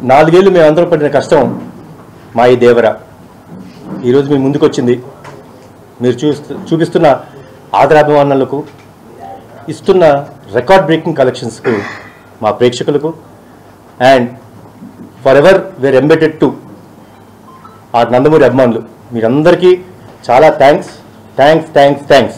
నాలుగేళ్ళు మేము అందరం పడిన కష్టం మా ఈ దేవర ఈరోజు మీ ముందుకు వచ్చింది మీరు చూస్తూ చూపిస్తున్న ఆదరాభిమానాలకు ఇస్తున్న రికార్డ్ బ్రేకింగ్ కలెక్షన్స్కు మా ప్రేక్షకులకు and for ever where embedded to ఆ నందమూరి అభిమానులు మీరందరికీ చాలా థ్యాంక్స్ థ్యాంక్స్ థ్యాంక్స్ థ్యాంక్స్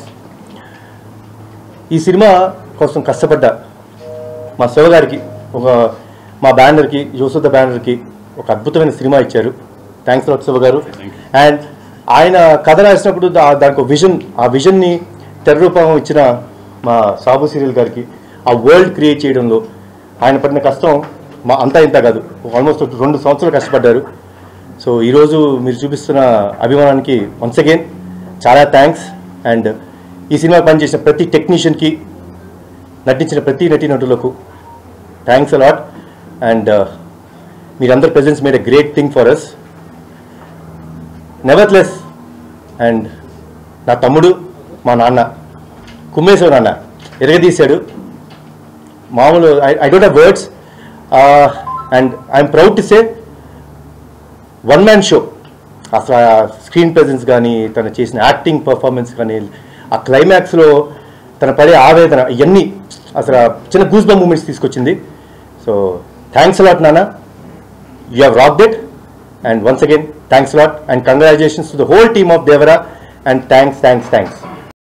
ఈ సినిమా కోసం కష్టపడ్డ మా శివ గారికి ఒక మా బ్యానర్కి యోసుద్ధ బ్యానర్కి ఒక అద్భుతమైన సినిమా ఇచ్చారు థ్యాంక్స్ లాట్ శివ గారు అండ్ ఆయన కథ రాసినప్పుడు దా- దానికి ఒక విజన్ ఆ విజన్ని తెర రూపం ఇచ్చిన మా సాబు సీరియల్ గారికి ఆ వరల్డ్ క్రియేట్ చేయడంలో ఆయన పడిన కష్టం మా అంతా ఇంత కాదు ఆల్మోస్ట్ రెండు సంవత్సరాలు కష్టపడ్డారు సో ఈరోజు మీరు చూపిస్తున్న అభిమానానికి వన్స్ అగైన్ చాలా థ్యాంక్స్ అండ్ ఈ సినిమా పనిచేసిన ప్రతి టెక్నీషియన్కి నటించిన ప్రతి నటీనటులకు థ్యాంక్స్ అలాట్ అండ్ మీరందరి presence made a great thing for us nevertheless and నా తమ్ముడు మా నాన్న కుమ్మేశ్వర నాన్న ఎరగదీశాడు మామూలు I don't have words and I'm proud to say one man show అసలు ఆ స్క్రీన్ ప్రెజెన్స్ కానీ తను చేసిన యాక్టింగ్ పర్ఫార్మెన్స్ కానీ ఆ క్లైమాక్స్లో తన పడే ఆవేదన ఇవన్నీ అసలు ఆ చిన్న గూస్ బమ్ మూమెంట్స్ తీసుకొచ్చింది సో థ్యాంక్స్ అలాట్ నాన్న you have rock that and once again thanks lot and congratulations to the whole team of Devara and thanks thanks thanks